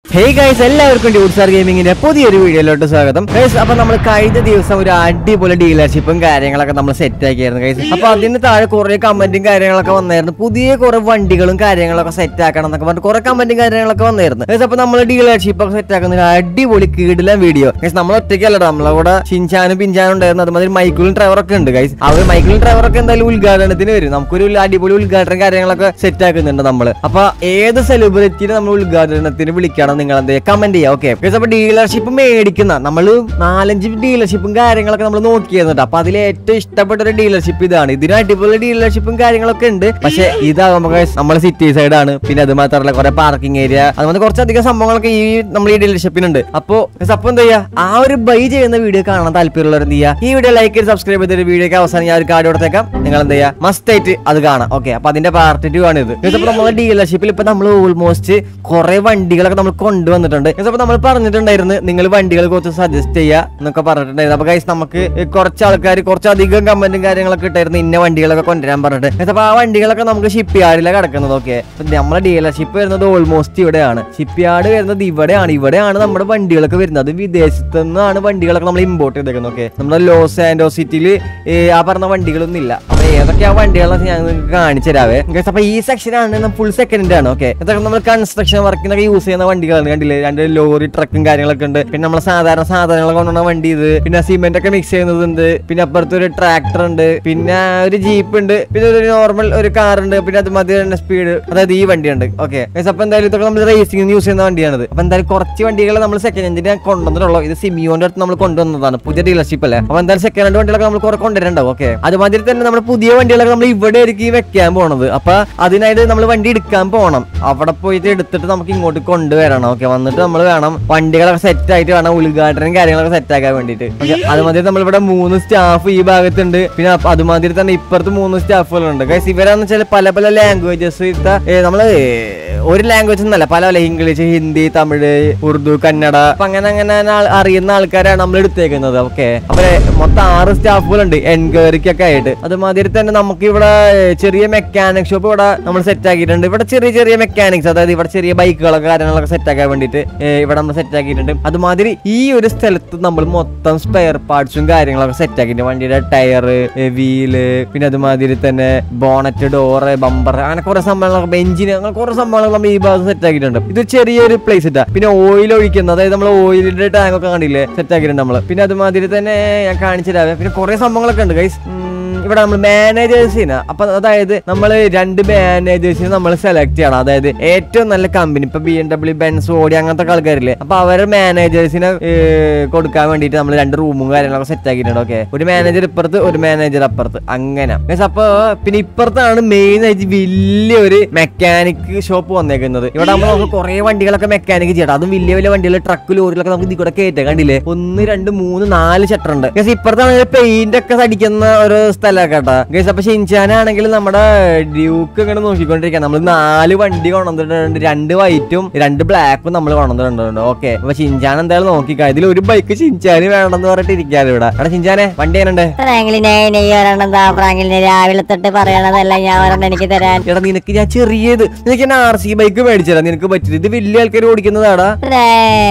Hey guys എല്ലാവർക്കും ഡ്യൂട്ട്സാർ ഗെയിമിങ്ങിന്റെ പുതിയൊരു വീഡിയോയിലോട്ട് സ്വാഗതം ഗൈസ് അപ്പൊ നമ്മൾ കഴിഞ്ഞ ദിവസം ഒരു അടിപൊളി ഡീലർഷിപ്പും കാര്യങ്ങളൊക്കെ നമ്മൾ സെറ്റ് ആക്കിയായിരുന്നു ഗൈസ് അപ്പൊ അതിന് താഴെ കുറെ കമന്റും കാര്യങ്ങളൊക്കെ വന്നായിരുന്നു പുതിയ കുറെ വണ്ടികളും കാര്യങ്ങളൊക്കെ സെറ്റ് ആക്കണം എന്നൊക്കെ പറഞ്ഞിട്ട് കുറെ കമന്റും കാര്യങ്ങളൊക്കെ വന്നായിരുന്നു ഗൈസ് അപ്പൊ നമ്മൾ ഡീലർഷിപ്പ് ഒക്കെ സെറ്റ് ആക്കുന്ന ഒരു അടിപൊളി കീടില വീഡിയോ ഗൈസ് നമ്മൾ ഒറ്റയ്ക്കല്ലടാ നമ്മളെ കൂടെ ഷിൻചാനും പിഞ്ചാനും ഉണ്ടായിരുന്നു അതുമാതിരി മൈക്കിളും ഡ്രൈവറൊക്കെ ഉണ്ട് ഗൈസ് അവർ മൈക്കിളും ഡ്രൈവറൊക്കെ എന്തായാലും ഉദ്ഘാടനത്തിന് വരും നമുക്കൊരു അടിപൊളി ഉദ്ഘാടനം കാര്യങ്ങളൊക്കെ സെറ്റ് ആക്കുന്നുണ്ട് നമ്മൾ അപ്പൊ ഏത് സെലിബ്രിറ്റിനെ നമ്മൾ ഉദ്ഘാടനത്തിന് വിളിക്കണം നിങ്ങൾ എന്ത് കമന്റ് ചെയ്യാം ഓക്കെ അപ്പൊ ഡീലർഷിപ്പ് മേടിക്കുന്ന നമ്മൾ നാലഞ്ച് ഡീലർഷിപ്പും കാര്യങ്ങളൊക്കെ നമ്മൾ നോക്കിയിരുന്നുണ്ട് അപ്പൊ അതിൽ ഏറ്റവും ഇഷ്ടപ്പെട്ട ഒരു ഡീലർഷിപ്പ് ഇതാണ് ഇതിന് അടിപൊളി ഡീലർഷിപ്പും കാര്യങ്ങളൊക്കെ ഉണ്ട് പക്ഷെ ഇതാകുമ്പോൾ നമ്മൾ സിറ്റി സൈഡ് ആണ് പിന്നെ അത് മാത്രമല്ല കുറെ പാർക്കിംഗ് ഏരിയ അതുപോലെ കുറച്ചധികം സംഭവങ്ങളൊക്കെ ഈ നമ്മൾ ഈ ഡീലർഷിപ്പിനുണ്ട് അപ്പോ അപ്പൊ എന്താ ചെയ്യാ ആ ഒരു ബൈ ചെയ്യുന്ന വീഡിയോ കാണാൻ താല്പര്യമുള്ളവർ എന്ത് ചെയ്യുക ഈ വീഡിയോ ലൈക്ക് ചെയ്ത് സബ്സ്ക്രൈബ് ചെയ്തൊരു വീഡിയോക്ക് അവസാനം ഞാൻ ഒരു കാർഡ് കൊടുത്തേക്കാം നിങ്ങൾ എന്ത് ചെയ്യുക മസ്റ്റ് ആയിട്ട് അത് കാണാം ഓക്കെ അപ്പൊ അതിന്റെ പാർട്ട് ടു ആണ് ഇത് അപ്പൊ നമ്മുടെ ഡീലർഷിപ്പിൽ ഇപ്പൊ നമ്മൾ ഓൾമോസ്റ്റ് കുറെ വണ്ടികളൊക്കെ നമ്മൾ കൊണ്ടുവന്നിട്ടുണ്ട് അപ്പൊ നമ്മൾ പറഞ്ഞിട്ടുണ്ടായിരുന്നു നിങ്ങൾ വണ്ടികൾ കുറച്ച് സജസ്റ്റ് ചെയ്യുക എന്നൊക്കെ പറഞ്ഞിട്ടുണ്ടായിരുന്നു അപ്പൊ ഗൈസ് നമുക്ക് കുറച്ച് ആൾക്കാർ കുറച്ചധികം കമന്റും കാര്യങ്ങളൊക്കെ ഇട്ടായിരുന്നു ഇന്ന വണ്ടികളൊക്കെ കൊണ്ടുവരാൻ പറഞ്ഞിട്ട് Guys, അപ്പൊ ആ വണ്ടികളൊക്കെ നമുക്ക് ഷിപ്പ് യാർഡിലാണ് കിടക്കുന്നത് ഓക്കെ നമ്മളെ ഡീലർഷിപ്പ് വരുന്നത് ഓൾമോസ്റ്റ് ഇവിടെയാണ് ഷിപ്പ് യാർഡ് വരുന്നത് ഇവിടെയാണ് ഇവിടെയാണ് നമ്മുടെ വണ്ടികളൊക്കെ വരുന്നത് വിദേശത്തു നിന്നാണ് വണ്ടികളൊക്കെ നമ്മൾ ഇമ്പോർട്ട് ചെയ്തേക്കുന്നത് ഓക്കെ നമ്മുടെ ലോസ് ആൻഡോ സിറ്റിയിൽ ആ പറഞ്ഞ വണ്ടികളൊന്നും ഇല്ല അപ്പൊ ഏതൊക്കെ ആ വണ്ടികളൊക്കെ ഞാൻ നിങ്ങൾക്ക് കാണിച്ചു തരാവേ Guys, അപ്പൊ ഈ സെക്ഷനാണ് ഫുൾ സെക്കൻഡ് ആണ് ഓക്കെ ഇതൊക്കെ നമ്മൾ കൺസ്ട്രക്ഷൻ വർക്കിനൊക്കെ യൂസ് ചെയ്യുന്ന വണ്ടികളാണ് കണ്ടില്ലേ രണ്ട് ലോറി ട്രക്കും കാര്യങ്ങളൊക്കെ ഉണ്ട് പിന്നെ നമ്മൾ സാധാരണ സാധനങ്ങൾ കൊണ്ടുവന്ന വണ്ടി ഇത് പിന്നെ സിമെന്റ് ഒക്കെ മിക്സ് ചെയ്യുന്നതുണ്ട് പിന്നെ അപ്പുറത്ത് ഒരു ട്രാക്ടർ ഉണ്ട് പിന്നെ ഒരു ജീപ്പ് ഉണ്ട് പിന്നെ ഒരു നോർമൽ ഒരു കാർ ഉണ്ട് പിന്നെ അത് മതി തന്നെ സ്പീഡ് അതായത് ഈ വണ്ടി ഉണ്ട് ഓക്കെ അപ്പൊ എന്തായാലും ഇതൊക്കെ നമ്മൾ റേസിംഗ് യൂസ് ചെയ്യുന്ന വണ്ടിയാണിത് അപ്പൊ എന്തായാലും കുറച്ച് വണ്ടികൾ നമ്മൾ സെക്കൻഡ് ഹാൻഡിന് കൊണ്ടുവന്നിട്ടുള്ളൂ ഇത് സിമിയോന്റെ അടുത്ത് നമ്മൾ കൊണ്ടുവന്നതാണ് പുതിയ ഡീലർഷിപ്പ് അല്ലേ അപ്പൊ എന്തായാലും സെക്കൻഡ് ഹാൻഡ് വണ്ടികളൊക്കെ നമ്മൾ കുറെ കൊണ്ടുവരണ്ടാവും ഓക്കെ അതുമാതിരി തന്നെ നമ്മൾ പുതിയ വണ്ടികളൊക്കെ നമ്മൾ ഇവിടെ ആയിരിക്കും വെക്കാൻ പോണത് അപ്പൊ അതിനായിട്ട് നമ്മൾ വണ്ടി എടുക്കാൻ പോകണം അവിടെ പോയിട്ട് എടുത്തിട്ട് നമുക്ക് ഇങ്ങോട്ട് കൊണ്ടുവരണം ഓക്കെ വന്നിട്ട് നമ്മൾ വേണം വണ്ടികളൊക്കെ സെറ്റ് ആയിട്ട് വേണം ഉദ്ഘാടനം കാര്യങ്ങളൊക്കെ സെറ്റ് ആക്കാൻ വേണ്ടിയിട്ട് ഓക്കെ അതുമാതിരി നമ്മളിവിടെ മൂന്ന് സ്റ്റാഫ് ഈ ഭാഗത്തുണ്ട് പിന്നെ അപ്പ- അതുമാതിരി തന്നെ ഇപ്പുറത്ത് മൂന്ന് സ്റ്റാഫുകളുണ്ട് ഗൈസ് ഇവരാന്ന് വെച്ചാൽ പല പല ലാംഗ്വേജസ് നമ്മള് ഒരു ലാംഗ്വേജ് ഒന്നല്ല പല പല ഇംഗ്ലീഷ് ഹിന്ദി തമിഴ് ഉറുദു കന്നഡ അപ്പൊ അങ്ങനെ അങ്ങനെ ആൾ- അറിയുന്ന ആൾക്കാരാണ് നമ്മൾ എടുത്തേക്കുന്നത് ഓക്കെ അപ്പൊ മൊത്തം ആറ് സ്റ്റാഫുകളുണ്ട് എൻക്വയറിക്കൊക്കെ ആയിട്ട് അതുമാതിരി തന്നെ നമുക്ക് ഇവിടെ ചെറിയ മെക്കാനിക് ഷോപ്പ് ഇവിടെ നമ്മൾ സെറ്റ് ആക്കിയിട്ടുണ്ട് ഇവിടെ ചെറിയ ചെറിയ മെക്കാനിക്സ് അതായത് ഇവിടെ ചെറിയ ബൈക്കുകളൊക്കെ കാര്യങ്ങളൊക്കെ സെറ്റ് ആക്കാൻ വേണ്ടിയിട്ട് ഏ, ഇവിടെ നമ്മൾ സെറ്റ് ആക്കിയിട്ടുണ്ട് അതുമാതിരി ഈ ഒരു സ്ഥലത്ത് നമ്മൾ മൊത്തം സ്പെയർ പാർട്സും കാര്യങ്ങളൊക്കെ സെറ്റ് ആക്കിയിട്ടുണ്ട് വണ്ടിയുടെ ടയർ വീല് പിന്നെ അതുമാതിരി തന്നെ ബോണറ്റ് ഡോറ് ബമ്പർ അങ്ങനെ കുറെ സംഭവങ്ങളൊക്കെ ബെഞ്ചിന് അങ്ങനെ കുറെ സംഭവങ്ങൾ നമ്മൾ ഈ ഭാഗത്ത് സെറ്റ് ആക്കിയിട്ടുണ്ട് ഇത് ചെറിയൊരു പ്ലേസ് ഇട്ടാ പിന്നെ ഓയിൽ ഒഴിക്കുന്നത് അതായത് നമ്മൾ ഓയിലിന്റെ ടാങ്ക് ഒക്കെ കണ്ടില്ലേ സെറ്റ് ആക്കിയിട്ടുണ്ട് നമ്മൾ പിന്നെ അതുമാതിരി തന്നെ ഞാൻ കാണിച്ചു തരാം പിന്നെ കുറെ സംഭവങ്ങളൊക്കെ ഉണ്ട് ഗൈസ് ഇവിടെ നമ്മൾ മാനേജേഴ്സിന് അപ്പൊ അതായത് നമ്മൾ രണ്ട് മാനേജേഴ്സിനെ നമ്മൾ സെലക്ട് ചെയ്യണം അതായത് ഏറ്റവും നല്ല കമ്പനി ഇപ്പൊ ബി എം ഡബ്ല്യു ബെൻസ് ഓടി അങ്ങനത്തെ ഒക്കെ ആൾക്കാരില്ലേ അപ്പൊ അവരുടെ മാനേജേഴ്സിനെ കൊടുക്കാൻ വേണ്ടിയിട്ട് നമ്മൾ രണ്ട് റൂമും കാര്യങ്ങളൊക്കെ സെറ്റ് ആക്കിയിട്ടുണ്ട് ഓക്കെ ഒരു മാനേജർ ഇപ്പുറത്ത് ഒരു മാനേജർ അപ്പുറത്ത് അങ്ങനെ Guys, അപ്പൊ പിന്നെ ഇപ്പുറത്താണ് മെയിൻ ആയിട്ട് വലിയൊരു മെക്കാനിക് ഷോപ്പ് വന്നേക്കുന്നത് ഇവിടെ നമ്മൾ നമുക്ക് കുറെ വണ്ടികളൊക്കെ മെക്കാനിക് ചെയ്യണം അതും വലിയ വലിയ വണ്ടികൾ ട്രക്ക് ലോറികളൊക്കെ നമുക്ക് ഇതിൽ കൂടെ കയറ്റാം കണ്ടില്ലേ ഒന്ന് രണ്ട് മൂന്ന് നാല് ഷട്ടർ ഉണ്ട് ഗസ് ഇപ്പുറത്താണ് പെയിന്റ് ഒക്കെ അടിക്കുന്ന ഒരു സ്ഥലമൊക്കെ കേട്ടാ ഗസ് അപ്പൊ ഷിൻചാനാണെങ്കിൽ നമ്മുടെ ഡ്യൂക്ക് ഇങ്ങനെ നോക്കിക്കൊണ്ടിരിക്കുക നമ്മൾ നാല് വണ്ടി കൊണ്ടുവന്നിട്ടുണ്ട് രണ്ട് വൈറ്റും രണ്ട് ബ്ലാക്കും നമ്മൾ കൊണ്ടുവന്നിട്ടുണ്ട് ഓക്കെ അപ്പൊ ഷിൻചാൻ എന്തായാലും നോക്കിക്കാ ഇതിൽ ഒരു ബൈക്ക് ഷിൻചാന് വേണമെന്ന് പറഞ്ഞിട്ട് ഇരിക്കാറ് ഇവിടെ എടാ ഷിൻചാനെ വണ്ടി എങ്ങനെയുണ്ട് ഫ്രാങ്കിലിനെ നീ ഒരെണ്ണം താ ഫ്രാങ്കിലിനെ രാവിലെ തൊട്ട് പറയണതല്ല ഞാൻ ഒരെണ്ണം എനിക്ക് തരാൻ എടാ നിനക്ക് ഞാൻ ചെറിയത് നിനക്ക് ഞാൻ ആർ സി ബൈക്ക് മേടിച്ചതാ നിനക്ക് പറ്റില്ല ഇത് വലിയ ആൾക്കാർ ഓടിക്കുന്നതാടാ ഫ്രേ.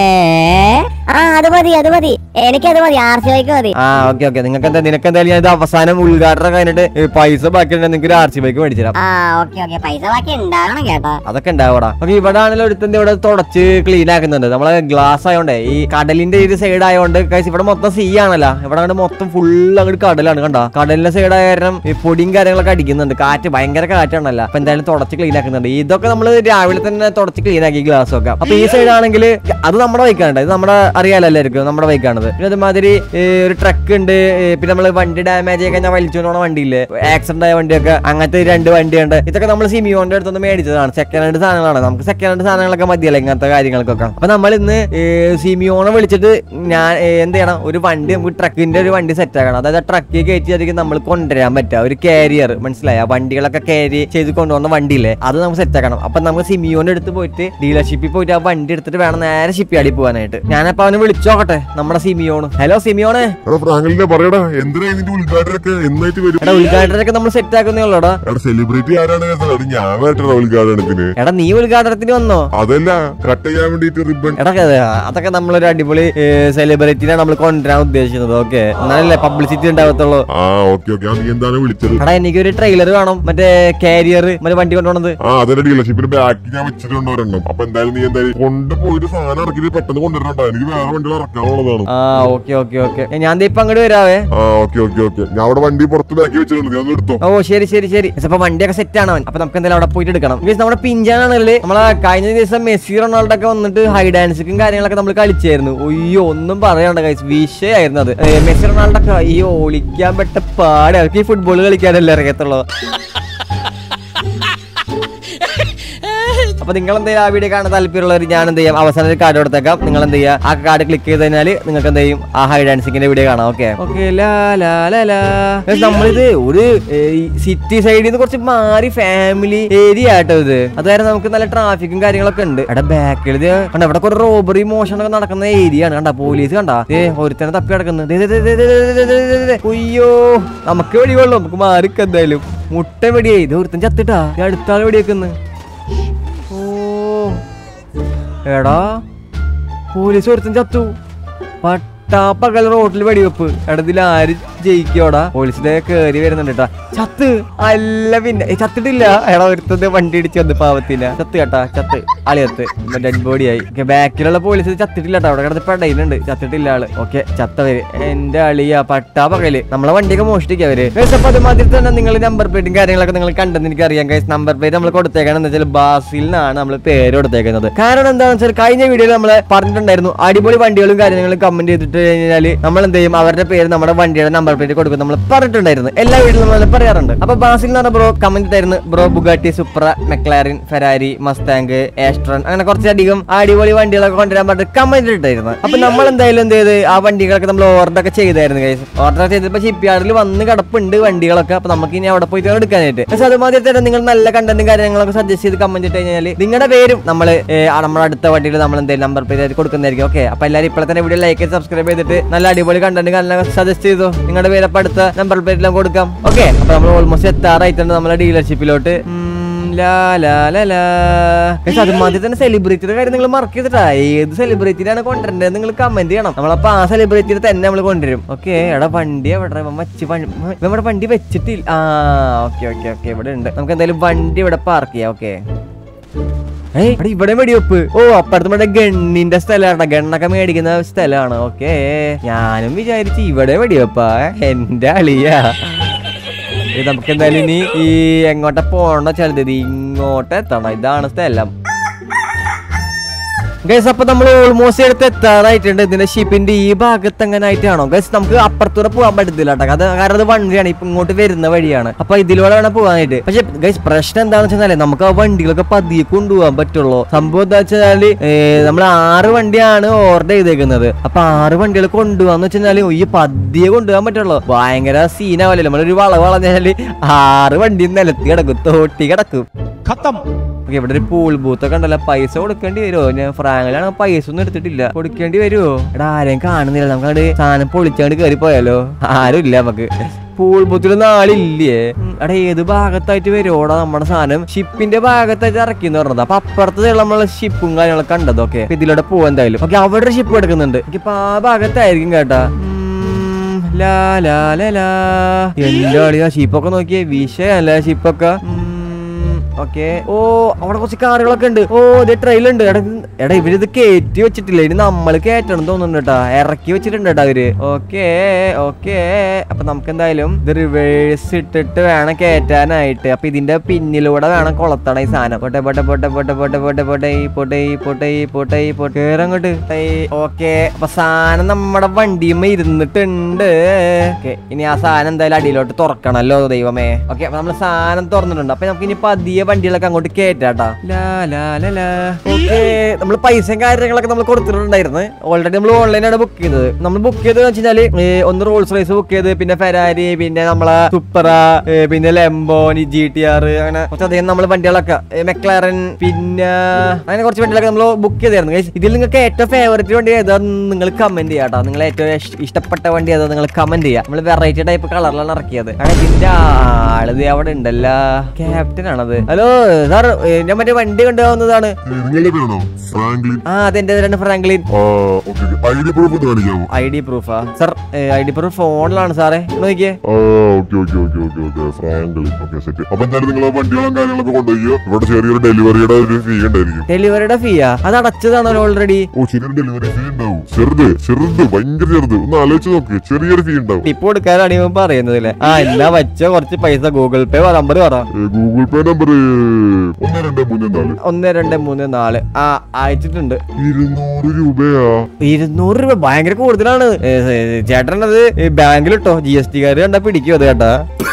ആ അത് മതി അത് മതി എനിക്കത് മതി ആർ സി ബൈക്ക് മതി ആ ഓക്കെ ഓക്കെ നിങ്ങൾക്ക് എന്താ നിനക്ക് എന്തായാലും ഞാൻ ഇത് അവസാനം ഉദ്ഘാടനം കഴിഞ്ഞിട്ട് ഏ, പൈസ ബാക്കിയുണ്ടെങ്കിൽ നിങ്ങൾക്ക് ഒരു ആർ സി ബൈക്ക് മേടിച്ചു തരാം ആ ഓക്കെ ഓക്കെ പൈസ ബാക്കി ഉണ്ടാകണം കേട്ടോ അതൊക്കെ ഉണ്ടാവടാ ഓക്കെ ഇവിടെ ആണെങ്കിലും ഒരുത്തന്റെ ഇവിടെ തുടച്ച് ക്ലീൻ ആക്കുന്നുണ്ട് നമ്മളെ ഗ്ലാസ് ആയതുകൊണ്ടേ ഈ കടലിന്റെ ഒരു സൈഡ് ആയതുകൊണ്ട് guys ഇവിടെ മൊത്തം സീ ആണല്ലോ ഇവിടെ അങ്ങോട്ട് മൊത്തം ഫുൾ അങ്ങോട്ട് കടലാണ് കണ്ട കടലിന്റെ സൈഡ് ആയ കാരണം ഈ പൊടിയും കാര്യങ്ങളൊക്കെ അടിക്കുന്നുണ്ട് കാറ്റ് ഭയങ്കര കാറ്റാണല്ലോ അപ്പൊ എന്തായാലും തുടച്ച് ക്ലീൻ ആക്കുന്നുണ്ട് ഇതൊക്കെ നമ്മൾ രാവിലെ തന്നെ തുടച്ച് ക്ലീൻ ആക്കി ഗ്ലാസ് ഒക്കെ അപ്പൊ ഈ സൈഡ് ആണെങ്കിൽ അത് നമ്മുടെ ബൈക്കാണ് ഇത് നമ്മുടെ അറിയാലോ എല്ലാവർക്കും നമ്മുടെ ബൈക്കാണത് പിന്നെ അതുമാതിരി ഏ, ഒരു ട്രക്ക് ഉണ്ട് ഏ, പിന്നെ നമ്മൾ വണ്ടി ഡാമേജ് ആയി കഴിഞ്ഞാൽ വലിച്ചുകൊണ്ട് പോണ വണ്ടിയില്ലേ ആക്സിഡന്റ് ആയ വണ്ടിയൊക്കെ അങ്ങനത്തെ രണ്ട് വണ്ടിയുണ്ട് ഇതൊക്കെ നമ്മൾ സിമിയോന്റെ അടുത്തൊന്ന് മേടിച്ചതാണ് സെക്കൻഡ് ഹാൻഡ് സാധനങ്ങളാണ് നമുക്ക് സെക്കൻഡ് ഹാൻഡ് സാധനങ്ങളൊക്കെ മതിയല്ലോ ഇങ്ങനത്തെ കാര്യങ്ങൾക്കൊക്കെ അപ്പൊ നമ്മൾ ഇന്ന് ഏ, സിമിയോനെ വിളിച്ചിട്ട് ഞാൻ ഏ, എന്ത് ചെയ്യണം ഒരു വണ്ടി നമുക്ക് ട്രക്കിന്റെ ഒരു വണ്ടി സെറ്റ് ആക്കണം അതായത് ട്രക്കിൽ കയറ്റി അധികം നമ്മൾ കൊണ്ടുവരാൻ പറ്റുക ഒരു കാരിയർ മനസ്സിലായ വണ്ടികളൊക്കെ ക്യാരി ചെയ്ത് കൊണ്ടുവന്ന വണ്ടിയില്ലേ അത് നമുക്ക് സെറ്റ് ആക്കണം അപ്പൊ നമുക്ക് സിമിയോന്റെ അടുത്ത് പോയിട്ട് ഡീലർഷിപ്പിൽ പോയിട്ട് ആ വണ്ടി എടുത്തിട്ട് വേണം നേരെ ഷിപ്പ് യാർഡിൽ പോകാനായിട്ട് ഞാനപ്പോ അവനെ വിളിച്ചു നോക്കട്ടെ നമ്മുടെ സിമി സിമിയോൺ ഹലോ സിമിയോണ് എടാ ഫ്രാങ്കലിനെ പറയടാ എന്തിനാ ഇതിന്റെ ഉദ്ഘാടനമൊക്കെ എന്നായിട്ട് വരും എടാ ഉദ്ഘാടനമൊക്കെ നമ്മൾ സെറ്റ് ആക്കുന്നേ ഉള്ളൂടാ എടാ സെലിബ്രിറ്റി ആരാണ് കേട്ടോ എടാ ഞാൻ വരട്ടെ ഉദ്ഘാടനത്തിന് എടാ നീ ഉദ്ഘാടനത്തിന് വന്നോ അതല്ല കട്ട് ചെയ്യാൻ വേണ്ടിട്ട് റിബൺ എടാ അത് അതൊക്കെ നമ്മളൊരു അടിപൊളി സെലിബ്രിറ്റിനെ നമ്മൾ കൊണ്ടുവരാൻ ഉദ്ദേശിക്കുന്നത് ഓക്കെ എന്നാലല്ലേ പബ്ലിസിറ്റി ഉണ്ടാവത്തുള്ളൂ ആ ഓക്കെ ഓക്കെ നീ എന്താണ് വിളിച്ചത് എടാ എനിക്കൊരു ട്രെയിലർ വേണം മറ്റേ കാരിയർ മറ്റേ വണ്ടി കൊണ്ടുപോണത് ആ അതെ ഡീലർഷിപ്പിന്റെ ബാക്കിൽ ഞാൻ വെച്ചിട്ടുണ്ട് ഒരെണ്ണം അപ്പൊ എന്തായാലും നീ എന്തായാലും കൊണ്ടുപോയിട്ട് സാധനം ഇറക്കിട്ട് പെട്ടെന്ന് കൊണ്ടുവരണ്ട എനിക്ക് വേറെ വണ്ടികൾ ഇറക്കാനുള്ളതാണ് ആ ഓക്കെ ഓക്കെ ഓക്കെ ഞാൻ ദേ ഇപ്പൊ അങ്ങോട്ട് വരാവേ ആ ഓക്കെ ഓക്കെ ഓക്കെ ഞാൻ അവിടെ വണ്ടി പുറത്ത് ബാക്കി വെച്ചിട്ടുണ്ട് നീ ഒന്ന് എടുത്തോ ഓ ശരി ശരി ശരി അപ്പൊ വണ്ടിയൊക്കെ സെറ്റ് ആണ് അവൻ അപ്പൊ നമുക്ക് എന്തായാലും അവിടെ പോയിട്ട് എടുക്കണം Guys, നമ്മുടെ പിഞ്ചാനാണല്ലേ നമ്മളെ കഴിഞ്ഞ ദിവസം മെസ്സി റൊണാൾഡോ ഒക്കെ വന്നിട്ട് ഹൈ ഡാൻസിക്കും കാര്യങ്ങളൊക്കെ നമ്മൾ കളിച്ചായിരുന്നു ഒയ്യോ ഒന്നും പറയണ്ട കൈസ് വിഷയായിരുന്നു അത് ഏ, മെസ്സി റൊണാൾഡോ ഒക്കെ അയ്യോ ഒളിക്കാൻ പെട്ട പാടെ അവർക്ക് ഈ ഫുട്ബോൾ കളിക്കാനല്ലേ അറിയത്തുള്ളൂ അപ്പൊ നിങ്ങൾ എന്ത് ചെയ്യുക ആ വീഡിയോ കാണാൻ താല്പര്യമുള്ളവർ ഞാൻ എന്ത് ചെയ്യാം അവസാനം ഒരു കാർഡ് കൊടുത്തേക്കാം നിങ്ങൾ എന്ത് ചെയ്യുക ആ കാർഡ് ക്ലിക്ക് ചെയ്ത് കഴിഞ്ഞാൽ നിങ്ങൾക്ക് എന്ത് ചെയ്യും ആ ഹൈ ഡാൻസിങ്ങിന്റെ വീഡിയോ കാണാം ഓക്കെ ഓക്കെ നമ്മളിത് ഒരു സിറ്റി സൈഡിൽ നിന്ന് കുറച്ച് മാറി ഫാമിലി ഏരിയ ആട്ടോ ഇത് അതായത് നമുക്ക് നല്ല ട്രാഫിക്കും കാര്യങ്ങളൊക്കെ ഉണ്ട് അവിടെ ബാക്കിൽ ഇത് കണ്ട ഇവിടെ കുറെ റോബറി മോഷണം ഒക്കെ നടക്കുന്ന ഏരിയ ആണ് കണ്ട പോലീസ് കണ്ട ഏ ഒരുത്തനെ തപ്പി കിടക്കുന്നത് ദേ, ദേ, ദേ, ദേ, ദേ, ദേ, ദേ, ദേ, ദേ, ദേ. ഉയ്യോ നമുക്ക് വെടികൊള്ളു നമുക്ക് മാറിക്ക എന്തായാലും മുട്ട വെടിയായി ഇത് ഒരുത്തൻ ചത്തിട്ടാ ഈ അടുത്താൾ വെടിയേക്കുന്നു ഓ എടാ പോലീസ് ഒരുത്തൻ ചത്തു പട്ടാപ്പകൽ റോട്ടിൽ വെടിവെപ്പ് എടതിൽ ആര് ജയിക്കോടാ പോലീസിന്റെ കേറി വരുന്നുണ്ട് കേട്ടാ ചത്ത് അല്ല പിന്നെ ഏ, ചത്തിട്ടില്ല എടാ ഒരുത്തത് വണ്ടി ഇടിച്ച് വന്ന് പാവത്തില്ല ചത്ത് കേട്ടാ ചത്ത് ആളിയത്ത് ഡെഡ് ബോഡി ആയി ഓക്കെ ബാക്കിലുള്ള പോലീസ് ചത്തിട്ടില്ല കേട്ടോ അവിടെ കിടന്ന് പെടയിലുണ്ട് ചത്തിട്ടില്ല ആള് ഓക്കെ ചത്തവര് എന്റെ അളിയ പട്ടാ പകല് നമ്മളെ വണ്ടിയൊക്കെ മോഷ്ടിക്കുക അവര് Guys, അപ്പൊ അതുമാതിരി തന്നെ നിങ്ങൾ നമ്പർ പ്ലേറ്റും കാര്യങ്ങളൊക്കെ നിങ്ങൾ കണ്ടെന്ന് എനിക്ക് അറിയാം ഗൈസ് നമ്പർ പ്ലേറ്റ് നമ്മൾ കൊടുത്തേക്കണം എന്ന് വെച്ചാൽ ബാസിൽ നിന്നാണ് നമ്മൾ പേര് കൊടുത്തേക്കുന്നത് കാരണം എന്താണെന്ന് വെച്ചാൽ കഴിഞ്ഞ വീഡിയോയിൽ നമ്മൾ പറഞ്ഞിട്ടുണ്ടായിരുന്നു അടിപൊളി വണ്ടികളും കാര്യങ്ങളും കമന്റ് ചെയ്തിട്ട് കഴിഞ്ഞാൽ നമ്മൾ എന്ത് ചെയ്യും അവരുടെ പേര് നമ്മുടെ വണ്ടിയുടെ നമ്പർ പ്ലേറ്റ് കൊടുക്കും നമ്മൾ പറഞ്ഞിട്ടുണ്ടായിരുന്നു എല്ലാ വീഡിയോയിലും നമ്മൾ പറയാറുണ്ട് അപ്പൊ ബാസിൽ എന്ന് പറഞ്ഞ ബ്രോ കമന്റ് ഇട്ടായിരുന്നു bro Bugatti Supra McLaren Ferrari Mustang Aston അങ്ങനെ കുറച്ചധികം അടിപൊളി വണ്ടികളൊക്കെ കൊണ്ടുവരാൻ പറഞ്ഞിട്ട് കമന്റ് ഇട്ടായിരുന്നു അപ്പൊ നമ്മൾ എന്തായാലും എന്ത് ചെയ്ത് ആ വണ്ടികളൊക്കെ നമ്മൾ ഓർഡർ ഒക്കെ ചെയ്തായിരുന്നു ഗൈസ് ഓർഡർ ചെയ്തപ്പോ ഷിപ്പ് യാർഡിൽ വന്ന് കിടപ്പുണ്ട് വണ്ടികളൊക്കെ അപ്പൊ നമുക്ക് ഇനി അവിടെ പോയിട്ട് എടുക്കാനായിട്ട് പക്ഷെ അതുമാതിരി തന്നെ നിങ്ങൾ നല്ല കണ്ടന്റും കാര്യങ്ങളൊക്കെ സജസ്റ്റ് ചെയ്ത് കമന്റ് ഇട്ട് കഴിഞ്ഞാൽ നിങ്ങളുടെ പേരും നമ്മൾ നമ്മുടെ അടുത്ത വണ്ടിയിൽ നമ്മൾ എന്തെങ്കിലും നമ്പർ പേര് കൊടുക്കുന്നതായിരിക്കും ഓക്കെ അപ്പൊ എല്ലാവരും ഇപ്പോൾ തന്നെ വീഡിയോ ലൈക്ക് സബ്സ്ക്രൈബ് ചെയ്തിട്ട് നല്ല അടിപൊളി കണ്ടന്റ് കാര്യങ്ങളൊക്കെ സജസ്റ്റ് ചെയ്തു നിങ്ങളുടെ പേര് അപ്പൊ അടുത്ത നമ്പർ പ്ലേറ്റിലും കൊടുക്കാം ഓക്കെ അപ്പൊ നമ്മൾ ഓൾമോസ്റ്റ് എത്താറായിട്ടുണ്ട് നമ്മളെ ഡീലർഷിപ്പിലോട്ട് അതുമാതിരി തന്നെ സെലിബ്രിറ്റിയുടെ കാര്യം നിങ്ങൾ മറക്കരുതാ ഏത് സെലിബ്രിറ്റിയാണ് കൊണ്ടുവരേണ്ടത് നിങ്ങൾ കമന്റ് ചെയ്യണം നമ്മളപ്പോ ആ സെലിബ്രിറ്റിനെ തന്നെ നമ്മൾ കൊണ്ടുവരും ഓക്കെ എടാ വണ്ടി എവിടെ ഇവൻ വച്ച് വണ്ടി- ഇവൻ ഇവിടെ വണ്ടി വെച്ചിട്ടില്ല ആ ഓക്കെ ഓക്കെ ഓക്കെ ഇവിടെ ഉണ്ട് നമുക്ക് എന്തായാലും വണ്ടി ഇവിടെ പാർക്ക് ചെയ്യാം ഓക്കെ ഏയ് ഇവിടെ ഇവിടെ വെടിവെപ്പ് ഓ അപ്പുറത്ത് ഇവിടെ ഗണ്ണിന്റെ സ്ഥലമാണ് ഗണ്ണൊക്കെ മേടിക്കുന്ന സ്ഥലമാണ് ഓക്കെ ഞാനും വിചാരിച്ചു ഇവിടെ വെടിവെപ്പാ എന്റെ അളിയാ ഇത് നമുക്ക് എന്തായാലും ഇനി ഈ എങ്ങോട്ടാ പോണ ചെറുത് ഇങ്ങോട്ട് എത്തണം ഇതാണ് സ്ഥലം ഗൈസ് അപ്പൊ നമ്മൾ ഓൾമോസ്റ്റ് എടുത്ത് എത്താറായിട്ടുണ്ട് ഇതിന്റെ ഷിപ്പിന്റെ ഈ ഭാഗത്ത് എങ്ങനെ ആയിട്ടാണോ ഗൈസ് നമുക്ക് അപ്പുറത്തൂടെ പോകാൻ പറ്റത്തില്ല കേട്ടോ അത് കാരണം അത് വണ്ടിയാണ് ഇപ്പൊ ഇങ്ങോട്ട് വരുന്ന വഴിയാണ് അപ്പൊ ഇതിലൂടെ വേണം പോകാനായിട്ട് പക്ഷെ ഗൈസ് പ്രശ്നം എന്താണെന്ന് വെച്ചാല് നമുക്ക് ആ വണ്ടികളൊക്കെ പതിയെ കൊണ്ടുപോകാൻ പറ്റുള്ളൂ സംഭവം എന്താ വെച്ചാല് നമ്മൾ ആറ് വണ്ടിയാണ് ഓർഡർ ചെയ്തേക്കുന്നത് അപ്പൊ ആറ് വണ്ടികൾ കൊണ്ടുപോകാന്ന് വെച്ചാല് ഈ പതിയെ കൊണ്ടുപോകാൻ പറ്റുള്ളൂ ഭയങ്കര സീനാവല്ലേ നമ്മളൊരു വളവ് വളഞ്ഞാല് ആറ് വണ്ടി നിലത്തി കിടക്കും തോട്ടി കിടക്കും ഓക്കെ ഇവിടെ ഒരു പൂൾ ബൂത്ത് ഒക്കെ ഉണ്ടല്ലോ പൈസ കൊടുക്കേണ്ടി വരുമോ ഞാൻ ഫ്രാങ്കിലാണ് പൈസ ഒന്നും എടുത്തിട്ടില്ല കൊടുക്കേണ്ടി വരുമോ എടാ ആരെയും കാണുന്നില്ല നമുക്ക് അങ്ങോട്ട് സാധനം പൊളിച്ചാണ്ട് കയറി പോയാലോ ആരും ഇല്ല നമുക്ക് പൂൾ ബൂത്തിലൊന്നും ആളില്ലേ ഉം, എടാ ഏത് ഭാഗത്തായിട്ട് വരുമോടാ നമ്മുടെ സാധനം ഷിപ്പിന്റെ ഭാഗത്തായിട്ട് ഇറക്കി എന്ന് പറഞ്ഞത് അപ്പൊ അപ്പുറത്ത് നമ്മളെ ഷിപ്പും കാര്യങ്ങളൊക്കെ കണ്ടത് ഓക്കെ ഇതിലൂടെ പോവാ എന്തായാലും ഓക്കെ അവിടെ ഒരു ഷിപ്പ് എടുക്കുന്നുണ്ട് ഇപ്പൊ ആ ഭാഗത്തായിരിക്കും കേട്ടാ ഉം, ലാ ലാ ലാ ലാ എന്റെ അളിയാ ഷിപ്പൊക്കെ നോക്കിയേ വിഷയല്ലേ ഷിപ്പൊക്കെ ഓക്കെ ഓ അവിടെ കുറച്ച് കാറുകളൊക്കെ ഉണ്ട് ഓ ഇത് ട്രെയിലുണ്ട് എടാ ഇത് എടാ ഇവരിത് കയറ്റി വെച്ചിട്ടില്ല ഇനി നമ്മൾ കയറ്റണം തോന്നുന്നു കേട്ടാ ഇറക്കി വെച്ചിട്ടുണ്ട് കേട്ടാ അവര് ഓക്കെ ഓക്കെ അപ്പൊ നമുക്ക് എന്തായാലും ഇത് റിവേഴ്സ് ഇട്ടിട്ട് വേണം കയറ്റാനായിട്ട് അപ്പൊ ഇതിന്റെ പിന്നിലൂടെ വേണം കൊളത്തണം ഈ സാധനം പോട്ടെ പോട്ടെ പോട്ടെ പോട്ടെ പോട്ടെ പോട്ടെ പോട്ടെ ഈ പോട്ടെ ഈ പോട്ടെ ഈ പോട്ടെ ഈ പോട്ടെ കേറങ്ങോട്ട് ഓക്കെ അപ്പൊ സാധനം നമ്മുടെ വണ്ടിയുമ്മ ഇരുന്നിട്ടുണ്ട് ഓക്കെ ഇനി ആ സാധനം എന്തായാലും അടിയിലോട്ട് തുറക്കണല്ലോ ദൈവമേ ഓക്കെ അപ്പൊ നമ്മൾ സാധനം തുറന്നിട്ടുണ്ട് അപ്പൊ നമുക്ക് ഇനി പതിയെ വണ്ടികളൊക്കെ അങ്ങോട്ട് കേറ്റാട്ടാ ലാ ലാ ലാ ലാ ഓക്കെ നമ്മൾ പൈസയും കാര്യങ്ങളൊക്കെ നമ്മൾ കൊടുത്തിട്ടുണ്ടായിരുന്നു ഓൾറെഡി നമ്മൾ ഓൺലൈനാണ് ബുക്ക് ചെയ്തത് നമ്മൾ ബുക്ക് ചെയ്തത് വെച്ചാല് ഒന്ന് റോൾസ് റൈസ് ബുക്ക് ചെയ്ത് പിന്നെ ഫെരാരി പിന്നെ നമ്മളെ സുപ്പറ പിന്നെ ലെംബോനി ജി ടി ആർ അങ്ങനെ കുറച്ചധികം നമ്മൾ വണ്ടികളൊക്കെ ഏ, മെക്ലാറൻ പിന്നെ അങ്ങനെ കുറച്ച് വണ്ടികളൊക്കെ നമ്മൾ ബുക്ക് ചെയ്തായിരുന്നു Guys, ഇതിൽ നിങ്ങൾക്ക് ഏറ്റവും ഫേവറേറ്റ് വണ്ടി ഏതാന്ന് നിങ്ങൾ കമന്റ് ചെയ്യാട്ടോ നിങ്ങൾ ഏറ്റവും ഇഷ്- ഇഷ്ടപ്പെട്ട വണ്ടി ഏതാ നിങ്ങൾ കമന്റ് ചെയ്യാം നമ്മൾ വെറൈറ്റി ടൈപ്പ് കളറിലാണ് ഇറക്കിയത് അങ്ങനെ ഇതിന്റെ ആളിത് അവിടെ ഉണ്ടല്ലോ ക്യാപ്റ്റൻ ആണത് ഹലോ സാർ ഞാൻ മറ്റേ വണ്ടി കൊണ്ടുപോകുന്നതാണ് നിങ്ങളുടെ പേരാണോ ഫ്രാങ്ക്ലിൻ ആ അതെന്റെ പേരാണ് ഫ്രാങ്ക്ലിൻ ആ ഓക്കെ ഐ ഡി പ്രൂഫ് ഒന്ന് കാണിക്കാമോ ഐ ഡി പ്രൂഫാ സാർ ഐ ഡി പ്രൂഫ് ഫോണിലാണ് സാറേ ഇങ്ങ് നോക്കിയേ ആ okay okay okay okay okay Franklin okay set അപ്പൊ എന്തായാലും നിങ്ങൾ വണ്ടികളും കാര്യങ്ങളൊക്കെ കൊണ്ടുപോയി ഇവിടെ ചെറിയൊരു ഡെലിവറിയുടെ ഒരു ഫീ ഉണ്ടായിരിക്കും ഡെലിവറിയുടെ ഫീയാ അത് അടച്ചതാണല്ലോ ഓൾറെഡി ഓ ചെറിയൊരു ഡെലിവറി ഫീ ഉണ്ടാവും ചെറുത് ചെറുത് ഭയങ്കര ചെറുത് ഒന്ന് ആലോചിച്ച് നോക്ക് ചെറിയൊരു ഫീ ഉണ്ടാവും ടിപ്പ് കൊടുക്കാനാണ് ഇവൻ പറയുന്നതില്ലേ ആ എന്നാ വെച്ച കുറച്ച് പൈസ ഗൂഗിൾ പേ നമ്പർ പറ ഏ, ഗൂഗിൾ പേ നമ്പർ ഒന്ന് രണ്ട് മൂന്ന് നാല് ഒന്ന് രണ്ട് മൂന്ന് നാല് ആ അയച്ചിട്ടുണ്ട് ഇരുന്നൂറ് രൂപയാ ഇരുന്നൂറ് രൂപ ഭയങ്കര കൂടുതലാണ് ഏ, ഏ, ചേട്ടനത് ബാങ്കിലിട്ടോ ജി എസ് ടി കാര് കണ്ടാ പിടിക്കും അത് കേട്ടാ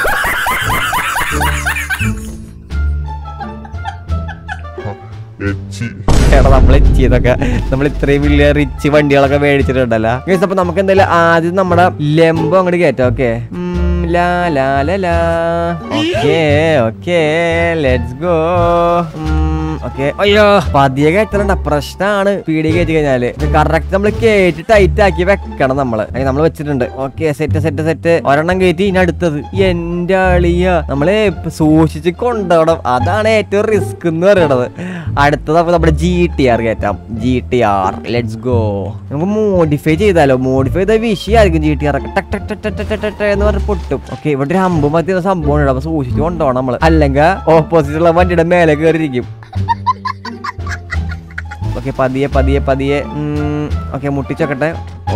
എച്ചി ചേട്ടാ നമ്മൾ ചെയ്തൊക്കെ നമ്മൾ ഇത്രയും വലിയ റിച്ച് വണ്ടികളൊക്കെ മേടിച്ചിട്ടുണ്ടല്ലോ Guys, അപ്പൊ നമുക്ക് എന്തായാലും ആദ്യം നമ്മുടെ ലെമ്പോ അങ്ങോട്ട് കയറ്റാം ഓക്കെ ലാ ലാ ലാ ലാ okay okay let's go okay അയ്യോ പതിയെ കയറ്റണ്ട പ്രശ്നമാണ് സ്പീഡ് കയറ്റി കഴിഞ്ഞാല് കറക്റ്റ് നമ്മൾ കയറ്റി ടൈറ്റ് ആക്കി വെക്കണം നമ്മള് അങ്ങനെ നമ്മൾ വെച്ചിട്ടുണ്ട് ഓക്കെ സെറ്റ് സെറ്റ് സെറ്റ് ഒരെണ്ണം കയറ്റി ഇനി അടുത്തത് എന്റെ അളിയ നമ്മള് സൂക്ഷിച്ച് കൊണ്ടുപോകണം അതാണ് ഏറ്റവും റിസ്ക് എന്ന് പറയുന്നത് അടുത്തത് അപ്പൊ നമ്മുടെ ജി ടി ആർ കയറ്റാം G T R let's go നമുക്ക് മോഡിഫൈ ചെയ്താലോ മോഡിഫൈ ചെയ്താൽ വിഷയമായിരിക്കും ജി ടി ആർ ഒക്കെ ടക്ക് ടക്ക് ടക്ക് ടക്ക് ടക്ക് ടക്ക് ടക്ക് എന്ന് പറഞ്ഞ് പൊട്ടും ഓക്കെ ഇവിടെ ഒരു അമ്പ് മതി സംഭവം ഉണ്ട് അപ്പൊ സൂക്ഷിച്ച് കൊണ്ടുപോകണം നമ്മള് അല്ലെങ്കിൽ ഓപ്പോസിറ്റ് ഉള്ള വണ്ടിയുടെ മേലെ കയറിയിരിക്കും ഓക്കെ പതിയെ പതിയെ പതിയെ ഓക്കെ മുട്ടിച്ചോക്കട്ടെ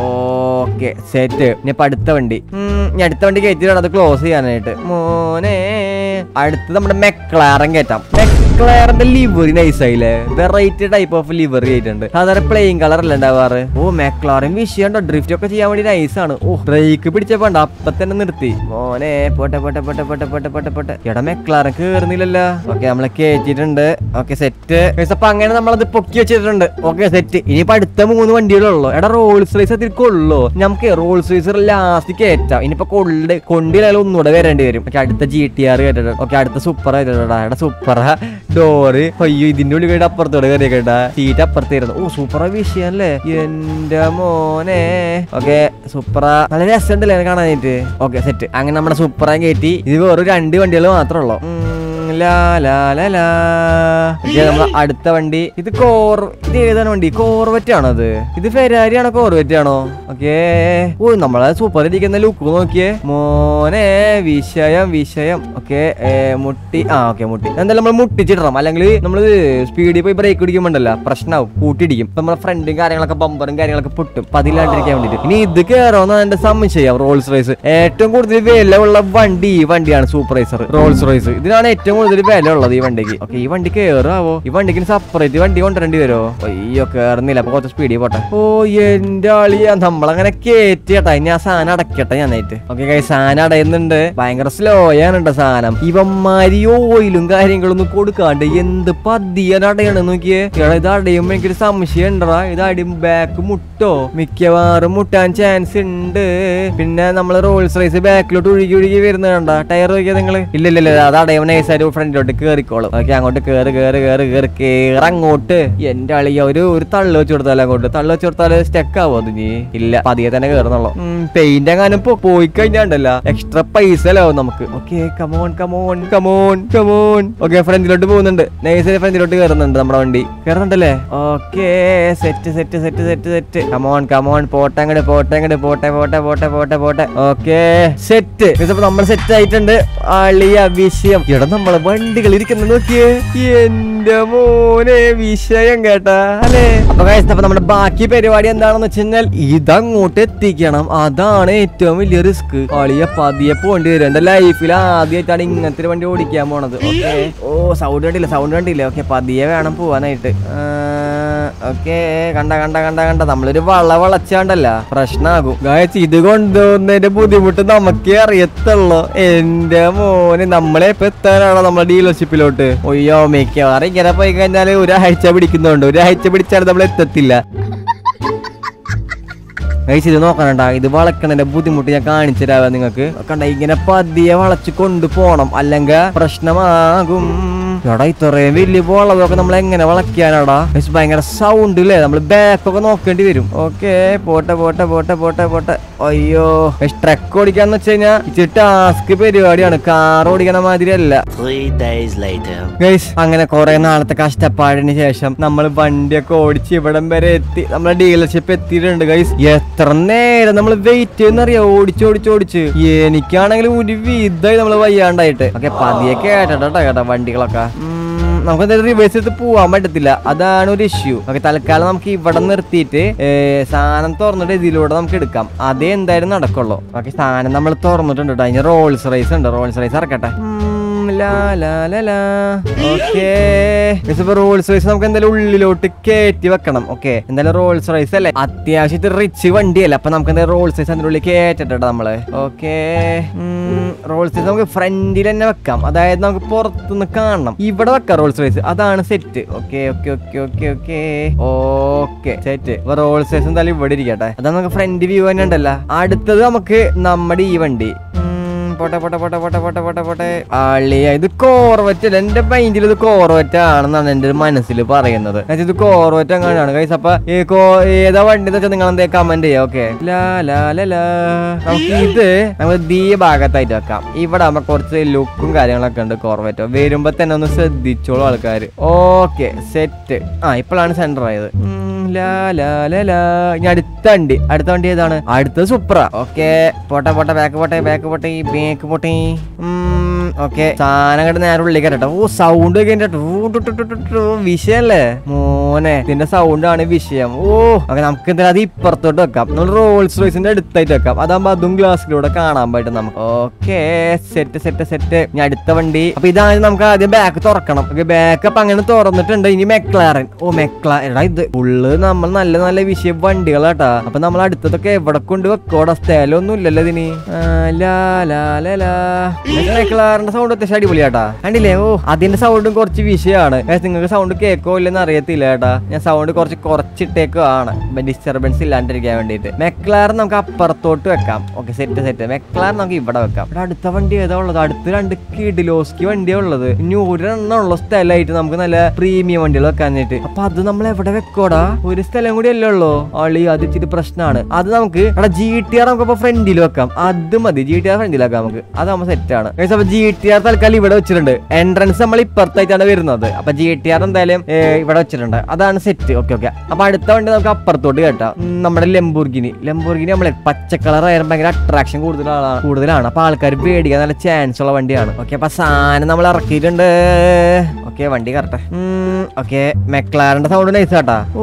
ഓക്കെ സെറ്റ് ഇനി ഇപ്പൊ അടുത്ത വണ്ടി ഉം, ഇനി അടുത്ത വണ്ടി കയറ്റിയാണ് അത് ക്ലോസ് ചെയ്യാനായിട്ട് മോനെ അടുത്ത് നമ്മുടെ മെക്ലാറൻ കയറ്റാം മെക്ലാറിന്റെ ലിവറി നൈസ് ആയില്ലേ വെറൈറ്റി ടൈപ്പ് ഓഫ് ലിവറി ആയിട്ടുണ്ട് സാധാരണ പ്ലെയിൻ കളർ അല്ല ഉണ്ടാവാറ് ഓ മെക്ലാറൻ വിഷയമുണ്ടോ ഡ്രിഫ്റ്റ് ഒക്കെ ചെയ്യാൻ വേണ്ടി നൈസ് ആണ് ഓ ബ്രേക്ക് പിടിച്ചപ്പോ ഉണ്ട് അപ്പൊ തന്നെ നിർത്തി മോനെ പോട്ടെ പോട്ടെ പോട്ടെ പോട്ടെ പോട്ടെ പോട്ടെ പോട്ടെ എടാ മെക്ലാറൻ കേറുന്നില്ലല്ലോ ഓക്കെ നമ്മളെ കയറ്റിയിട്ടുണ്ട് ഓക്കെ സെറ്റ് അപ്പൊ അങ്ങനെ നമ്മളത് പൊക്കി വെച്ചിട്ടുണ്ട് ഓക്കെ സെറ്റ് ഇനിയിപ്പോ അടുത്ത മൂന്ന് വണ്ടികളുള്ളൂ എടാ റോൾസ് റൈസ് അതിൽ കൊള്ളോ നമുക്ക് റോൾസ് റൈസ് ലാസ്റ്റ് കയറ്റാം ഇനിയിപ്പോ കൊണ്ട് കൊണ്ടിലായാലും ഒന്നുകൂടെ വരേണ്ടി വരും ഓക്കെ അടുത്ത ജി ടി ആർ കയറ്റണം ഓക്കെ അടുത്ത സൂപ്പർ ആയിട്ടാ എടാ സൂപ്പർ ഡോറ് അയ്യോ ഇതിന്റെ ഉള്ളിൽ കേട്ട് അപ്പുറത്തോടെ കയറി കേട്ടാ സീറ്റ് അപ്പുറത്തായിരുന്നു ഓ സൂപ്പർ വിഷയം അല്ലേ എന്റെ മോനെ ഓക്കെ സൂപ്പറ നല്ല രസമുണ്ടല്ലേ ഇത് കാണാനായിട്ട് ഓക്കെ സെറ്റ് അങ്ങനെ നമ്മുടെ സൂപ്പറാ കയറ്റി ഇത് വെറും രണ്ട് വണ്ടികൾ മാത്രമേ ഉള്ളൂ ഉം, ലാ ലാ ലാ ലാ ഇത് നമ്മളെ അടുത്ത വണ്ടി ഇത് കോർ ഇത് ഏതാണ് വണ്ടി കോർവെറ്റ് ആണോ അത് ഇത് ഫെരാരി ആണോ കോർവെറ്റ് ആണോ ഓക്കേ ഓ നമ്മളെ സൂപ്പർ ഇരിക്കുന്ന ലുക്ക് നോക്കിയേ മോനെ വിഷയം വിഷയം ഓക്കെ മുട്ടി ആ ഓക്കെ മുട്ടി എന്തായാലും നമ്മൾ മുട്ടിച്ചിടണം അല്ലെങ്കിൽ നമ്മൾ സ്പീഡിൽ പോയി ബ്രേക്ക് പിടിക്കുമ്പോണ്ടല്ല പ്രശ്നമാവും കൂട്ടിയിടിക്കും ഇപ്പൊ നമ്മുടെ ഫ്രണ്ടും കാര്യങ്ങളൊക്കെ ബമ്പറും കാര്യങ്ങളൊക്കെ പൊട്ടും അപ്പൊ അതിലാണ്ടിരിക്കാൻ വേണ്ടിട്ട് ഇനി ഇത് കയറുമെന്ന് എന്റെ സംശയം റോൾസ് റൈസ് ഏറ്റവും കൂടുതൽ വില ഉള്ള വണ്ടി ഈ വണ്ടിയാണ് സൂപ്പർ റൈസർ റോൾസ് റൈസ് ഇതിനാണ് ഏറ്റവും കൂടുതൽ വില ഉള്ളത് ഈ വണ്ടിക്ക് ഓക്കെ ഈ വണ്ടി കയറാവോ ഈ വണ്ടിക്ക് സെപ്പറേറ്റ് വണ്ടി കൊണ്ടുവരേണ്ടി വരുമോ അയ്യോ കയറുന്നില്ല അപ്പൊ കുറച്ച് സ്പീഡിൽ പോട്ടെ ഓ എന്റെ ആളിയാ നമ്മളങ്ങനെ കേറ്റിയട്ടാ ഇനി ആ സാധനം അടക്കട്ടെ ഞാനായിട്ട് ഓക്കെ കൈ സാധനം അടയുന്നുണ്ട് ഭയങ്കര സ്ലോ ആണ് കേട്ടോ സാധനം ഇവന്മാരി ഓയിലും കാര്യങ്ങളൊന്നും കൊടുക്കാണ്ട് എന്ത് പതിയാണ് അടയണെന്ന് നോക്കിയേ എടാ ഇത് അടയുമ്പോ എനിക്കൊരു സംശയം ഉണ്ടടാ ഇത് അടിയും ബാക്ക് മുട്ടോ മിക്കവാറും മുട്ടാൻ ചാൻസ് ഉണ്ട് പിന്നെ നമ്മൾ റോൾസ് റൈസ് ബാക്കിലോട്ട് ഒഴുകി ഒഴുകി വരുന്ന കണ്ട ടയർ നോക്കിയാ നിങ്ങള് ഇല്ല ഇല്ല ഇല്ല അത് അടയുമ്പോ നൈസായിട്ട് ഫ്രണ്ടിലോട്ട് കേറിക്കോളും ഓക്കെ അങ്ങോട്ട് കേറി കേറി കേറി കേറി കേറി അങ്ങോട്ട് എന്റെ അളിയ ഒരു ഒരു തള്ളു വെച്ച് കൊടുത്താലോ അങ്ങോട്ട് തള്ളു വെച്ച് കൊടുത്താല് സ്റ്റക്ക് ആവോ അത് നീ ഇല്ല പതിയെ തന്നെ കേറുന്നുള്ളൂ പെയിന്റ് എങ്ങാനും പോ- പോയി കഴിഞ്ഞാണ്ടല്ല എക്സ്ട്രാ പൈസ ലാവും നമുക്ക് okay come on come on come on come on okay ഫ്രണ്ടിലോട്ട് പോകുന്നുണ്ട് നൈസായിട്ട് ഫ്രണ്ടിലോട്ട് കയറുന്നുണ്ട് നമ്മുടെ വണ്ടി കയറുന്നുണ്ടല്ലേ okay set set set set set come on come on പോട്ടെ അങ്ങട് പോട്ടെ അങ്ങട് പോട്ടെ പോട്ടെ പോട്ടെ പോട്ടെ പോട്ടെ ഓക്കെ സെറ്റ് ഇതിപ്പോ നമ്മൾ സെറ്റ് ആയിട്ടുണ്ട് അളിയ വിഷയം ഇവിടെ നമ്മളെ വണ്ടികൾ ഇരിക്കുന്നത് നോക്കിയേ എന്റെ മോനെ വിഷയം കേട്ടാ അല്ലേ അപ്പൊ guys, അപ്പൊ നമ്മുടെ ബാക്കി പരിപാടി എന്താണെന്ന് വെച്ച് കഴിഞ്ഞാൽ ഇതങ്ങോട്ട് എത്തിക്കണം അതാണ് ഏറ്റവും വലിയ റിസ്ക് അളിയ പതിയെ പോണ്ടി വരും എന്റെ ലൈഫിൽ ആദ്യമായിട്ടാണ് ഇങ്ങനത്തെ ഒരു വണ്ടി ഓടിക്കാൻ പോണത് ഓക്കെ ഓ സൗണ്ട് കണ്ടില്ല സൗണ്ട് കണ്ടില്ല ഓക്കെ പതിയെ വേണം പോവാനായിട്ട് ആ, ഓക്കെ കണ്ട കണ്ട കണ്ട കണ്ട നമ്മളൊരു വള വളച്ചാണ്ടല്ല പ്രശ്നാകും ഗായസ് ഇത് കൊണ്ടുവന്നതിന്റെ ബുദ്ധിമുട്ട് നമുക്കേ അറിയത്തുള്ളൂ എന്റെ മോന് നമ്മളെ ഇപ്പൊ എത്താനാണോ നമ്മളെ ഡീലർഷിപ്പിലോട്ട് ഒയ്യോ മിക്കവാറും ഇങ്ങനെ പോയി കഴിഞ്ഞാല് ഒരാഴ്ച പിടിക്കുന്നുണ്ട് ഒരാഴ്ച പിടിച്ചാൽ നമ്മൾ എത്തത്തില്ല ഗൈസ് ഇത് നോക്കണണ്ട ഇത് വളക്കണതിന്റെ ബുദ്ധിമുട്ട് ഞാൻ കാണിച്ചു തരാവാ നിങ്ങൾക്ക് കണ്ട ഇങ്ങനെ പതിയെ വളച്ച് കൊണ്ടുപോണം അല്ലെങ്കിൽ പ്രശ്നമാകും എടാ ഇത്രയും വലിയ വളവൊക്കെ നമ്മൾ എങ്ങനെ വളയ്ക്കാനാടാ ഗൈസ് ഭയങ്കര സൗണ്ട് ഇല്ലേ നമ്മൾ ബാക്കൊക്കെ നോക്കേണ്ടി വരും ഓക്കെ പോട്ടെ പോട്ടെ പോട്ടെ പോട്ടെ പോട്ടെ അയ്യോ ട്രക്ക് ഓടിക്കാന്ന് വെച്ച് കഴിഞ്ഞാൽ ഇച്ചിരി ടാസ്ക് പരിപാടിയാണ് കാർ ഓടിക്കണ മാതിരി അല്ല Three days later. ഗൈസ് അങ്ങനെ കുറെ നാളത്തെ കഷ്ടപ്പാടിന് ശേഷം നമ്മൾ വണ്ടിയൊക്കെ ഓടിച്ച് ഇവിടം വരെ എത്തി നമ്മളെ ഡീലർഷിപ്പ് എത്തിയിട്ടുണ്ട് ഗൈസ് എത്ര നേരം നമ്മൾ വെയിറ്റ് ചെയ്യുന്നറിയാം ഓടിച്ച് ഓടിച്ച് ഓടിച്ച് എനിക്കാണെങ്കിൽ ഒരു വിധമായി നമ്മൾ വയ്യാണ്ടായിട്ട് ഓക്കെ പതിയെ കേട്ടോ കേട്ടോ വണ്ടികളൊക്കെ ഉം, നമുക്ക് എന്തായാലും റിവേഴ്സ് എടുത്ത് പോവാൻ പറ്റത്തില്ല അതാണ് ഒരു ഇഷ്യൂ ഓക്കെ തൽക്കാലം നമുക്ക് ഇവിടെ നിർത്തിയിട്ട് ഏ, സാധനം തുറന്നിട്ട് ഇതിലൂടെ നമുക്ക് എടുക്കാം അതേ എന്തായാലും നടക്കുള്ളൂ ഓക്കെ സാധനം നമ്മൾ തുറന്നിട്ടുണ്ട് കേട്ടോ അതിന് റോൾസ് റൈസ് ഉണ്ട് റോൾസ് റൈസ് ഇറക്കട്ടെ ഉം, ലാ, ലാ, ലാ, ലാ. ഓക്കേ ഗയ്സ്, ഇപ്പൊ റോൾസ് റൈസ് നമുക്ക് എന്തായാലും ഉള്ളിലോട്ട് കയറ്റി വെക്കണം ഓക്കെ എന്തായാലും റോൾസ് റൈസ് അല്ലേ അത്യാവശ്യത്തിൽ റിച്ച് വണ്ടിയല്ലേ അപ്പൊ നമുക്ക് എന്തായാലും റോൾസ് റൈസ് അതിന്റെ ഉള്ളിൽ കയറ്റട്ടോ നമ്മള് ഓക്കെ റോൾസ് റൈസ് നമുക്ക് ഫ്രണ്ടിൽ തന്നെ വെക്കാം അതായത് നമുക്ക് പുറത്തുനിന്ന് കാണണം ഇവിടെ വെക്കാം റോൾസ് റൈസ് അതാണ് set okay okay okay okay okay okay set ഇപ്പൊ റോൾസ് റൈസ് എന്തായാലും ഇവിടെ ഇരിക്കട്ടെ അതാ നമുക്ക് ഫ്രണ്ട് വ്യൂ തന്നെ ഉണ്ടല്ലോ അടുത്തത് നമുക്ക് നമ്മുടെ ഈ വണ്ടി ഉം, പോട്ടെ പോട്ടെ പോട്ടെ പോട്ടെ പോട്ടെ പോട്ടെ പോട്ടെ അളിയ ഇത് കോർവറ്റ് അല്ല എന്റെ മൈൻഡിൽ ഇത് കോർവറ്റ് ആണെന്നാണ് എന്റെ ഒരു മനസ്സിൽ പറയുന്നത് എന്നുവെച്ചാ ഇത് കോർവറ്റ് അങ്ങനെയാണ് കൈസ് അപ്പൊ ഈ കോ ഏതാ വണ്ടി എന്ന് വെച്ചാൽ നിങ്ങൾ എന്തേ കമന്റ് ചെയ്യാം ഓക്കെ ലാ ലാ ലാ ലാ നമുക്ക് ഇത് നമുക്ക് ദീ ഭാഗത്തായിട്ട് വെക്കാം ഇവിടെ ആകുമ്പോ കുറച്ച് ലുക്കും കാര്യങ്ങളൊക്കെ ഉണ്ട് കോർവറ്റോ വരുമ്പോ തന്നെ ഒന്ന് ശ്രദ്ധിച്ചോളൂ ആൾക്കാർ ഓക്കെ സെറ്റ് ആ ഇപ്പോഴാണ് സെന്റർ ആയത് ഉം, ലാ ലാ ലാ ലാ ഇനി അടുത്ത വണ്ടി അടുത്ത വണ്ടി ഏതാണ് അടുത്തത് സൂപ്പറാ ഓക്കെ പോട്ടെ പോട്ടെ ബാക്ക് പോട്ടെ ബാക്ക് പോട്ടെ ബാക്ക് പോട്ടെ ഓക്കെ സാധനം കണ്ട് നേരെ ഉള്ളിൽ കേട്ടോ ഓ സൗണ്ട് കേട്ടോ വിഷയല്ലേ മോനെ ഇതിന്റെ സൗണ്ട് ആണ് വിഷയം ഓ ഓക്കെ നമുക്ക് എന്തായാലും അത് ഇപ്പുറത്തോട്ട് വെക്കാം നമ്മൾ റോൾസ് റോയ്സിന്റെ അടുത്തായിട്ട് വെക്കാം അതാകുമ്പോ അതും ഗ്ലാസ്സിലൂടെ കാണാൻ പറ്റും നമുക്ക് ഓക്കെ സെറ്റ് സെറ്റ് സെറ്റ് ഇനി അടുത്ത വണ്ടി അപ്പൊ ഇതാണ് നമുക്ക് ആദ്യം ബാക്ക് തുറക്കണം ഓക്കെ ബാക്ക് അപ്പൊ അങ്ങനെ തുറന്നിട്ടുണ്ട് ഇനി മെക്ലാറൻ ഓ മെക്ലാ എടാ ഇത് ഉള്ളു നമ്മൾ നല്ല നല്ല വിഷയം വണ്ടികളാട്ടാ അപ്പൊ നമ്മൾ അടുത്തതൊക്കെ എവിടെ കൊണ്ട് വെക്കോടാ സ്ഥലമൊന്നും ഇല്ലല്ലോ ഇതിന് ആ, ലാ ലാ ലാ ലാ മെക്ലാറിന്റെ സൗണ്ട് അത്യാവശ്യം അടിപൊളിയാട്ടാ കണ്ടില്ലേ ഓ അതിന്റെ സൗണ്ടും കുറച്ച് വിഷയമാണ് Guys, നിങ്ങൾക്ക് സൗണ്ട് കേക്കോ ഇല്ലെന്ന് അറിയത്തില്ല കേട്ടാ ഞാൻ സൗണ്ട് കുറച്ച് കുറച്ചിട്ടേക്കോ ആണ് ഡിസ്റ്റർബൻസ് ഇല്ലാണ്ടിരിക്കാൻ വേണ്ടിയിട്ട് മെക്ലാർ നമുക്ക് അപ്പുറത്തോട്ട് വെക്കാം ഓക്കെ സെറ്റ് സെറ്റ് മെക്ലാർ നമുക്ക് ഇവിടെ വെക്കാം ഇവിടെ അടുത്ത വണ്ടി ഏതാ ഉള്ളത് അടുത്ത് രണ്ട് കിഡിലോസ്കി വണ്ടിയാ ഉള്ളത് ഇനി ഒരെണ്ണം ഉള്ള സ്ഥലമായിട്ട് നമുക്ക് നല്ല പ്രീമിയം വണ്ടികൾ വെക്കാനായിട്ട് അപ്പൊ അത് നമ്മൾ എവിടെ വെക്കോടാ ഒരു സ്ഥലം കൂടി അല്ലേ ഉള്ളൂ ആളി അത് ഇച്ചിരി പ്രശ്നമാണ് അത് നമുക്ക് എടാ ജി ടി ആർ നമുക്ക് ഫ്രണ്ടിൽ വെക്കാം അത് മതി ജി ടി ആർ ഫ്രണ്ടിൽ വെക്കാം നമുക്ക് അതാകുമ്പോൾ സെറ്റ് ആണ് Guys, അപ്പൊ ജി ടി ആർ തൽക്കാലം ഇവിടെ വെച്ചിട്ടുണ്ട് എൻട്രൻസ് നമ്മൾ ഇപ്പുറത്തായിട്ടാണ് വരുന്നത് അപ്പൊ ജി ടി ആർ എന്തായാലും ഏ, ഇവിടെ വെച്ചിട്ടുണ്ട് അതാണ് സെറ്റ് ഓക്കെ ഓക്കെ അപ്പൊ അടുത്ത വണ്ടി നമുക്ക് അപ്പുറത്തോട്ട് കേട്ടാ ഉം, നമ്മുടെ ലെംബോർഗിനി ലെംബോർഗിനി നമ്മളെ പച്ച കളർ ആയാലും ഭയങ്കര അട്രാക്ഷൻ കൂടുതലാണ് കൂടുതലാണ് അപ്പൊ ആൾക്കാർ പേടിക്കാൻ നല്ല ചാൻസ് ഉള്ള വണ്ടിയാണ് ഓക്കെ അപ്പൊ സാധനം നമ്മൾ ഇറക്കിയിട്ടുണ്ട് ഓക്കെ വണ്ടി കറട്ടെ ഓക്കെ മെക്ലാറിന്റെ സൗണ്ട് നൈസ് കേട്ടാ ഓ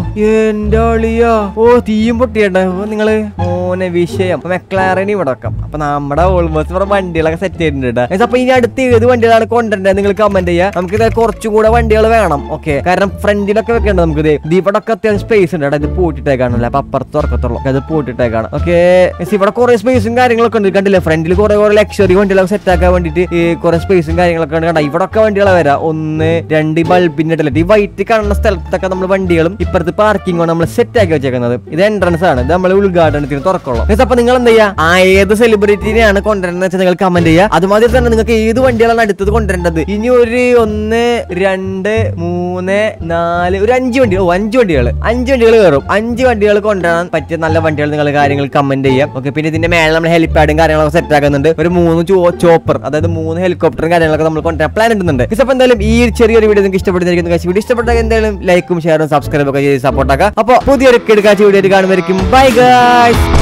എന്റെ അളിയാ ഓ തീയും പൊട്ടിയട്ടെ ഓ നിങ്ങള് മോനെ വിഷയം മെക്ലാറിന് ഇവിടെ വെക്കാം അപ്പൊ നമ്മുടെ ഓൾമോസ്റ്റ് ഇവിടെ വണ്ടികളൊക്കെ സെറ്റ് ചെയ്തിട്ടുണ്ട് Guys, അപ്പൊ ഇനി അടുത്ത് ഏത് വണ്ടികളാണ് കൊണ്ടുവരേണ്ടത് നിങ്ങൾ കമന്റ് ചെയ്യാം നമുക്ക് ഇത് കുറച്ചും കൂടെ വണ്ടികൾ വേണം ഓക്കെ കാരണം ഫ്രണ്ടിലൊക്കെ വെക്കേണ്ടത് നമുക്ക് ഇത് ഇവിടെ ഒക്കെ അത്യാവശ്യം സ്പേസ് ഉണ്ട് കേട്ടോ. ഇത് പൂട്ടിട്ടേക്കാണല്ലോ അപ്പൊ അപ്പുറത്ത് തുറക്കത്തുള്ളൂ അത് പൂട്ടിട്ടേക്കാണ് ഓക്കെ ഇവിടെ കുറെ സ്പേസും കാര്യങ്ങളൊക്കെ ഉണ്ട് കണ്ടില്ലേ ഫ്രണ്ടിൽ കുറെ കുറെ ലക്ഷറി വണ്ടികളൊക്കെ സെറ്റ് ആക്കാൻ വേണ്ടിട്ട് ഈ കുറെ സ്പേസും കാര്യങ്ങളൊക്കെ ഉണ്ട് കണ്ട ഇവിടെ ഒക്കെ വണ്ടികളെ വരാം ഒന്ന് രണ്ട് ബൾബിന്റെ ഇടയില് ഈ വൈറ്റ് കാണുന്ന സ്ഥലത്തൊക്കെ നമ്മൾ വണ്ടികളും ഇപ്പുറത്ത് പാർക്കിംഗ് നമ്മൾ സെറ്റ് ആക്കി വെച്ചേക്കുന്നത് ഇത് എൻട്രൻസ് ആണ് ഇത് നമ്മൾ ഉദ്ഘാടനത്തിന് തുറക്കുള്ളൂ Guys, അപ്പൊ നിങ്ങൾ എന്താ ചെയ്യാ ആ ഏത് സെലിബ്രിറ്റിനെയാണ് കൊണ്ടുവരുന്നത് വെച്ചാൽ നിങ്ങൾ കമന്റ് ചെയ്യുക അതുമാതിരി തന്നെ നിങ്ങൾക്ക് ഏത് വണ്ടികളാണ് അടുത്തത് കൊണ്ടുവരേണ്ടത് ഇനി ഒരു ഒന്ന് രണ്ട് മൂന്ന് നാല് ഒരു അഞ്ച് വണ്ടി ഓ അഞ്ച് വണ്ടികൾ അഞ്ച് വണ്ടികൾ കയറും അഞ്ച് വണ്ടികൾ കൊണ്ടുവരാൻ പറ്റിയ നല്ല വണ്ടികൾ നിങ്ങൾ കാര്യങ്ങൾ കമന്റ് ചെയ്യാം ഓക്കെ പിന്നെ ഇതിന്റെ മേലെ നമ്മൾ ഹെലിപ്പാഡും കാര്യങ്ങളൊക്കെ സെറ്റ് ആക്കുന്നുണ്ട് ഒരു മൂന്ന് ചോപ്പർ അതായത് മൂന്ന് ഹെലികോപ്റ്ററും കാര്യങ്ങളൊക്കെ നമ്മൾ കൊണ്ടുവരാൻ പ്ലാൻ ഇടുന്നുണ്ട് Guys, അപ്പൊ എന്തായാലും ഈ ചെറിയൊരു വീഡിയോ നിങ്ങൾക്ക് ഇഷ്ടപ്പെടുന്നതായിരിക്കും Guys, വീഡിയോ ഇഷ്ടപ്പെട്ടാൽ എന്തായാലും ലൈക്കും ഷെയറും സബ്സ്ക്രൈബും ഒക്കെ ചെയ്ത് സപ്പോർട്ട് ആക്കാം അപ്പോൾ പുതിയൊരു കിടക്കാച്ച വീഡിയോ കാണുമായിരിക്കും ബൈ ഗൈസ്